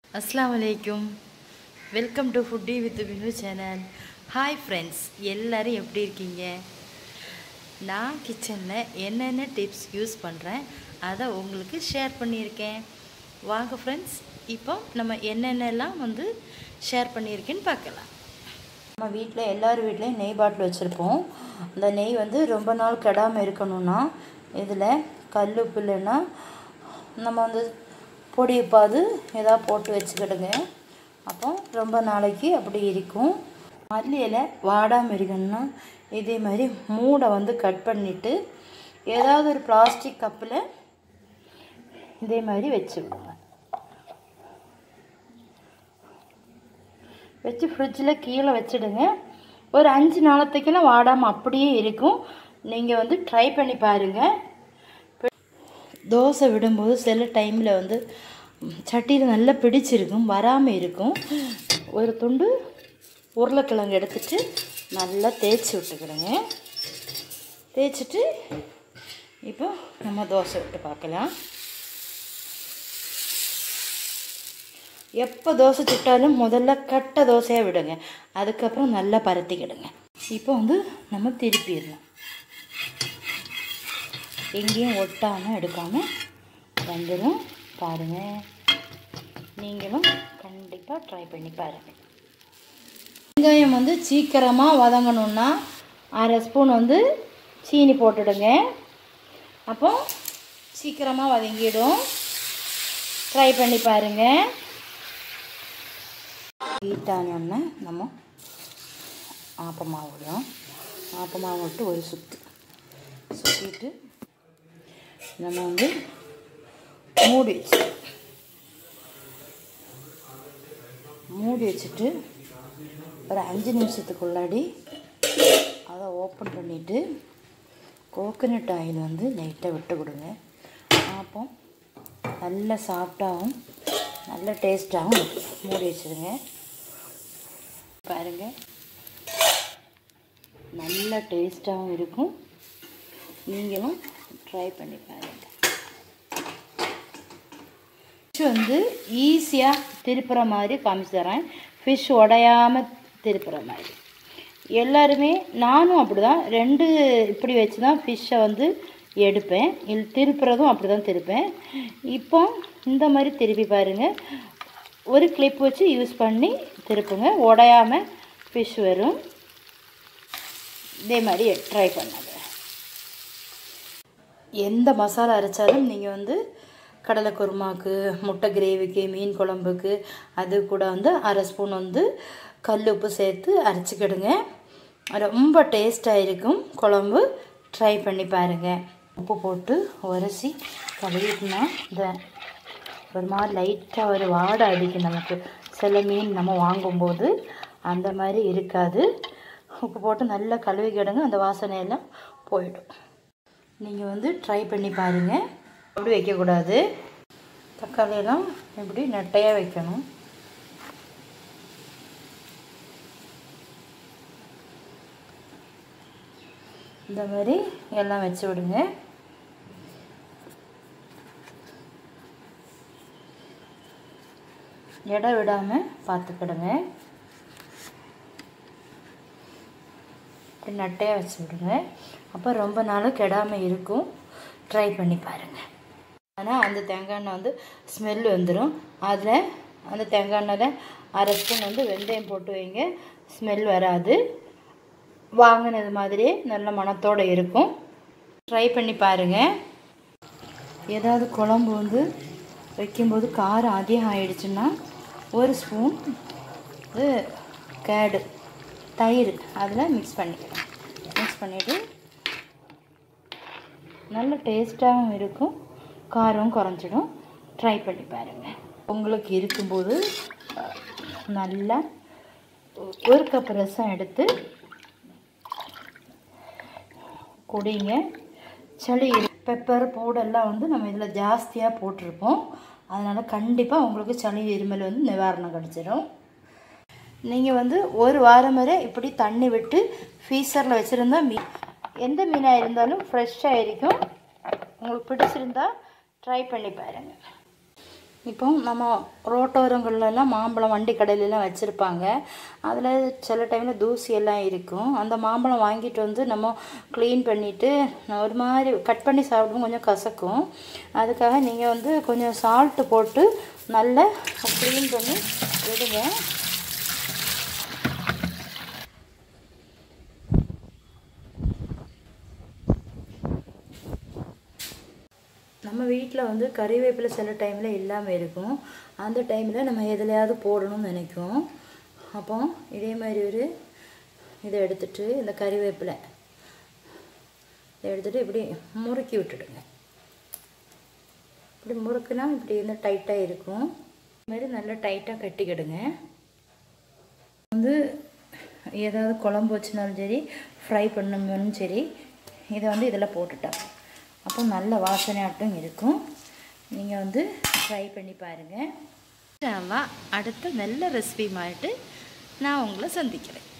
அஸ்ஸலாமு அலைக்கும் welcome to foodie with Vinu channel hi friends எல்லாரும் எப்படி இருக்கீங்க நான் கிச்சனில் என்னென்ன டிப்ஸ் யூஸ் பண்ணுறேன் அதை உங்களுக்கு ஷேர் பண்ணியிருக்கேன் வாங்க ஃப்ரெண்ட்ஸ் இப்போ நம்ம என்னென்னலாம் வந்து ஷேர் பண்ணியிருக்கேன்னு பார்க்கலாம் நம்ம வீட்டில் எல்லார் வீட்லேயும் நெய் பாட்டில் வச்சுருப்போம் அந்த நெய் வந்து ரொம்ப நாள் கெடாமல் இருக்கணும்னா இதில் கல் உப்பு இல்லைன்னா நம்ம வந்து பொடி உப்பாது ஏதாவது போட்டு வச்சுக்கிடுங்க அப்போ ரொம்ப நாளைக்கு அப்படி இருக்கும் மல்லி இலை வாடாமல் இருக்கணும்னா இதே மாதிரி மூடை வந்து கட் பண்ணிவிட்டு ஏதாவது ஒரு பிளாஸ்டிக் கப்பில் இதே மாதிரி வச்சு விடுங்க வச்சு ஃப்ரிட்ஜில் கீழே வச்சுடுங்க ஒரு அஞ்சு நாளத்துக்கெல்லாம் வாடாமல் அப்படியே இருக்கும் நீங்கள் வந்து ட்ரை பண்ணி பாருங்கள் தோசை விடும்போது சில டைமில் வந்து சட்டியில் நல்லா பிடிச்சிருக்கும் வராமல் இருக்கும் ஒரு துண்டு உருளைக்கிழங்கு எடுத்துட்டு நல்லா தேய்ச்சி விட்டுக்கிடுங்க தேய்ச்சிட்டு இப்போ நம்ம தோசை விட்டு பார்க்கலாம் எப்போ தோசை சுட்டாலும் முதல்ல கட்டை தோசையாக விடுங்க அதுக்கப்புறம் நல்லா பரத்திக்கிடுங்க இப்போ வந்து நம்ம திருப்பிடலாம் எங்கேயும் ஒட்டாமல் எடுக்காமல் வந்துடும் பாருங்கள் நீங்களும் கண்டிப்பாக ட்ரை பண்ணி பாருங்கள் வெங்காயம் வந்து சீக்கிரமாக வதங்கணுன்னா அரை ஸ்பூன் வந்து சீனி போட்டுடுங்க அப்போ சீக்கிரமாக வதங்கிடும் ட்ரை பண்ணி பாருங்கள் ஹீட்டானோடனே நம்ம ஆப்பமாவு விடும் ஆப்பமாவு விட்டு ஒரு சுற்று சுற்றிட்டு நம்ம வந்து மூடி வச்சு மூடி வச்சுட்டு ஒரு அஞ்சு நிமிஷத்துக்குள்ளாடி அதை ஓப்பன் பண்ணிவிட்டு கோகனட் ஆயில் வந்து லைட்டாக விட்டு கொடுங்க அப்போ நல்ல சாஃப்டாகவும் நல்ல டேஸ்ட்டாகவும் மூடி வச்சுருங்க பாருங்கள் நல்ல டேஸ்ட்டாகவும் இருக்கும் நீங்களும் ட்ரை பண்ணி பாருங்கள் ஃபிஷ் வந்து ஈஸியாக திருப்புற மாதிரி காமிச்சு தரேன் ஃபிஷ் உடையாமல் திருப்புற மாதிரி எல்லாருமே நானும் அப்படி தான் ரெண்டு இப்படி வச்சு தான் ஃபிஷ்ஷை வந்து எடுப்பேன் இது திருப்புறதும் அப்படி தான் திருப்பேன் இப்போ இந்த மாதிரி திருப்பி பாருங்கள் ஒரு கிளிப் வச்சு யூஸ் பண்ணி திருப்புங்க உடையாமல் ஃபிஷ் வரும் இதே மாதிரி ட்ரை பண்ணாங்க எந்த மசாலா அரைச்சாலும் நீங்கள் வந்து கடலை குருமாக்கு முட்டை கிரேவிக்கு மீன் குழம்புக்கு அது கூட வந்து அரை ஸ்பூன் வந்து கல் உப்பு சேர்த்து அரைச்சிக்கிடுங்க ரொம்ப டேஸ்ட்டாக இருக்கும் குழம்பு ட்ரை பண்ணி பாருங்கள் உப்பு போட்டு உரசி கழுவிட்டுனா இந்த ஒரு மாதிரி லைட்டாக ஒரு வாடை அடிக்கும் நமக்கு சில மீன் நம்ம வாங்கும்போது அந்த மாதிரி இருக்காது உப்பு போட்டு நல்லா கழுவிக்கிடுங்க அந்த வாசனையெல்லாம் போயிடும் நீங்கள் வந்து ட்ரை பண்ணி பாருங்கள் அப்படி வைக்கக்கூடாது தக்காளியெல்லாம் இப்படி நெட்டையாக வைக்கணும் இந்த மாதிரி எல்லாம் வச்சு விடுங்க எடை விடாமல் பார்த்துக்கிடுங்க இப்படி நட்டையாக வச்சு விடுங்க அப்போ ரொம்ப நாள் கெடாமல் இருக்கும் ட்ரை பண்ணி பாருங்கள் ஆனால் அந்த தேங்காய் எண்ணெய் வந்து ஸ்மெல் வந்துடும் அதில் அந்த தேங்காய் எண்ணெயில் அரை ஸ்பூன் வந்து வெந்தயம் போட்டு வைங்க ஸ்மெல் வராது வாங்கினது மாதிரியே நல்ல மணத்தோடு இருக்கும் ட்ரை பண்ணி பாருங்கள் ஏதாவது குழம்பு வந்து வைக்கும்போது காரம் அதிகம் ஆயிடுச்சுன்னா ஒரு ஸ்பூன் இது கேடு தயிர் அதில் மிக்ஸ் பண்ணிக்கலாம் மிக்ஸ் பண்ணிவிட்டு நல்ல டேஸ்ட்டாகவும் இருக்கும் காரம் குறைஞ்சிடும் ட்ரை பண்ணி பாருங்கள் உங்களுக்கு இருக்கும்போது நல்லா ஒரு கப் ரசம் எடுத்து குடிங்க சளி பெப்பர் பவுடர்லாம் வந்து நம்ம இதில் ஜாஸ்தியாக போட்டிருப்போம் அதனால் கண்டிப்பாக உங்களுக்கு சளி இருமல் வந்து நிவாரணம் கிடச்சிடும் நீங்கள் வந்து ஒரு வாரம் வரை இப்படி தண்ணி விட்டு ஃப்ரீசரில் வச்சுருந்தா மீ எந்த மீனாக இருந்தாலும் ஃப்ரெஷ்ஷாக இருக்கும் உங்களுக்கு பிடிச்சிருந்தா ட்ரை பண்ணி பாருங்கள் இப்போ நம்ம ரோட்டோரங்கள்லாம் மாம்பழம் வண்டி கடையிலலாம் வச்சுருப்பாங்க அதில் சில டைமில் தூசி எல்லாம் இருக்கும் அந்த மாம்பழம் வாங்கிட்டு வந்து நம்ம க்ளீன் பண்ணிவிட்டு ஒரு மாதிரி கட் பண்ணி சாப்பிடும்போது கொஞ்சம் கசக்கும் அதுக்காக நீங்கள் வந்து கொஞ்சம் சால்ட்டு போட்டு நல்லா க்ளீன் பண்ணி விடுங்க நம்ம வீட்டில் வந்து கறிவேப்பிலை சில டைமில் இல்லாமல் இருக்கும் அந்த டைமில் நம்ம எதுலையாவது போடணும்னு நினைக்கும் அப்போ இதே மாதிரி ஒரு இதை எடுத்துட்டு இந்த கறிவேப்பிலை இதை எடுத்துட்டு இப்படி முறுக்கி விட்டுடுங்க இப்படி முறுக்குனா இப்படி இருந்தால் டைட்டாக இருக்கும் இது மாதிரி நல்லா டைட்டாக கட்டிக்கிடுங்க வந்து ஏதாவது குழம்பு வச்சுனாலும் சரி ஃப்ரை பண்ணணும் சரி இதை வந்து இதில் போட்டுட்டேன் அப்போ நல்ல வாசனையாட்டும் இருக்கும் நீங்கள் வந்து ட்ரை பண்ணி பாருங்கள் அடுத்த நல்ல ரெசிபி மாட்டு நான் உங்களை சந்திக்கிறேன்